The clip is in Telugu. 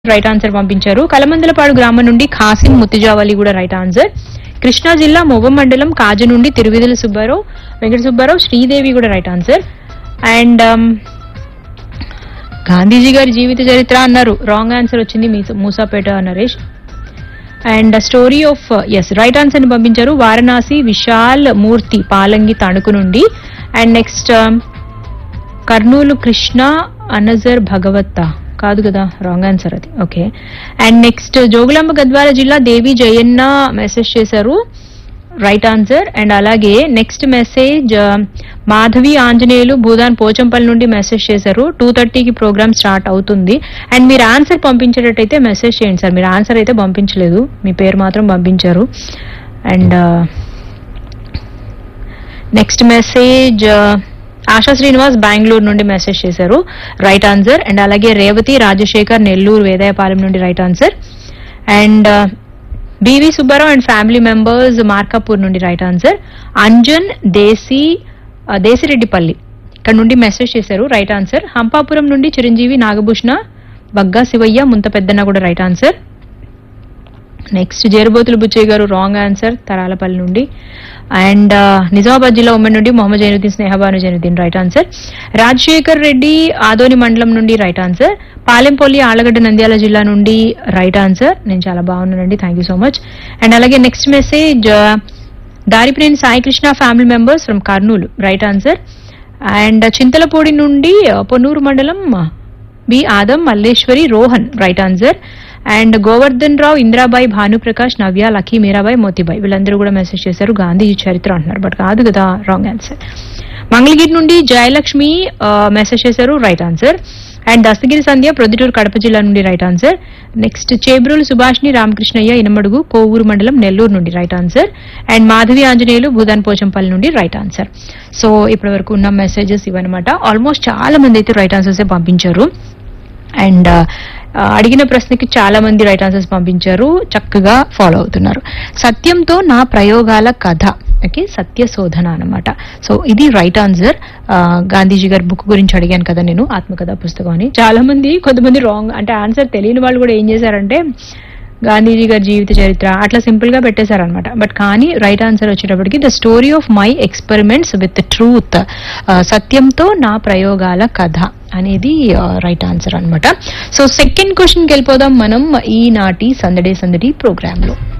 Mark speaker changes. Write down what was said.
Speaker 1: రైట్ ఆన్సర్ పంపించారు కలమందలపాడు గ్రామం నుండి ఖాసిం ముత్తిజావలి కూడా రైట్ ఆన్సర్ కృష్ణా జిల్లా మొవ్వ మండలం కాజు నుండి తిరువిధుల సుబ్బారావు వెంకట సుబ్బారావు శ్రీదేవి కూడా రైట్ ఆన్సర్ అండ్ గాంధీజీ గారి జీవిత చరిత్ర అన్నారు రాంగ్ ఆన్సర్ వచ్చింది మీ- Musapet Naresh and story of S right answer ని పంపించారు వారణాసి విశాల్ మూర్తి పాలంగి తణుకు నుండి and next Kurnool Krishna another భగవత్త కాదు కదా రాంగ్ ఆన్సర్ అది okay and next Jogulamba Gadwal జిల్లా దేవి జయన్న మెసేజ్ చేశారు రైట్ ఆన్సర్ అండ్ అలాగే నెక్స్ట్ మెసేజ్ మాధవి ఆంజనేయులు భూదాన్ పోచంపల్లి నుండి మెసేజ్ చేశారు టూ థర్టీకి ప్రోగ్రామ్ స్టార్ట్ అవుతుంది అండ్ మీరు ఆన్సర్ పంపించేటట్టయితే మెసేజ్ చేయండి సార్ మీరు ఆన్సర్ అయితే పంపించలేదు మీ పేరు మాత్రం పంపించారు and next message Asha Srinivas Bengaluru నుండి మెసేజ్ చేశారు రైట్ ఆన్సర్ అండ్ అలాగే రేవతి రాజశేఖర్ నెల్లూరు వేదాయపాలెం నుండి right answer and B V Subbarao and family members Markapur నుండి రైట్ ఆన్సర్ అంజన్ దేశీ ఆ, దేశిరెడ్డిపల్లి ఇక్కడ నుండి మెసేజ్ చేశారు రైట్ ఆన్సర్ హంపాపురం నుండి చిరంజీవి నాగభూషణ బగ్గా శివయ్య ముంత పెద్దన్న కూడా right answer next Jerubothulu Buchaiah గారు రాంగ్ ఆన్సర్ తరాలపల్లి నుండి అండ్ నిజామాబాద్ జిల్లా ఉమ్మడి నుండి మొహమ్మద్ జైనుద్దీన్ స్నేహబాను జైనుద్దీన్ రైట్ ఆన్సర్ రాజశేఖర్ రెడ్డి ఆదోని మండలం నుండి రైట్ ఆన్సర్ పాలెంపల్లి ఆలగడ్డ నంద్యాల జిల్లా నుండి రైట్ ఆన్సర్ నేను చాలా బాగున్నానండి thank you so much and అలాగే next message Daripineni Sai Krishna family members from Kurnool right answer and Chintalapudi నుండి uh, పొన్నూరు మండలం uh, B Adam Malleswari Rohan right answer and Govardhan Rao Indirabai Bhanuprakash Navya Lucky Meerabai Motibai వీళ్ళందరూ కూడా మెసేజ్ చేశారు గాంధీజీ చరిత్ర అంటున్నారు బట్ కాదు కదా రాంగ్ ఆన్సర్ మంగళగిరి నుండి జయలక్ష్మి మెసేజ్ చేశారు right answer and Dastagiri Sandhya Proddatur Kadapa జిల్లా నుండి right answer next Chebrolu Subhashini Ramakrishnaiah Inamadugu Kovur మండలం నెల్లూరు నుండి right answer and Madhavi Anjaneyulu Bhoodan Pochampally నుండి రైట్ ఆన్సర్ సో ఇప్పటి వరకు ఉన్న మెసేజెస్ ఇవన్నమాట ఆల్మోస్ట్ చాలా మంది అయితే రైట్ ఆన్సర్స్ పంపించారు అండ్ ఆ, అడిగిన ప్రశ్నకి చాలా మంది రైట్ ఆన్సర్స్ పంపించారు చక్కగా ఫాలో అవుతున్నారు సత్యంతో నా ప్రయోగాల కథ ఓకే సత్య శోధన అనమాట సో ఇది రైట్ ఆన్సర్ గాంధీజీ గారి బుక్ గురించి అడిగాను కదా నేను ఆత్మకథ పుస్తకం అని చాలా మంది కొంతమంది రాంగ్ అంటే ఆన్సర్ తెలియని వాళ్ళు కూడా ఏం చేశారంటే గాంధీజీ గారి జీవిత చరిత్ర అట్లా సింపుల్ గా పెట్టేశారనమాట బట్ కానీ రైట్ ఆన్సర్ వచ్చేటప్పటికి the story of my experiments with truth సత్యంతో నా ప్రయోగాల కథ అనేది రైట్ ఆన్సర్ అన్నమాట సో సెకండ్ క్వశ్చన్కి వెళ్ళిపోదాం మనం ఈనాటి సందడే సందడి ప్రోగ్రామ్ లో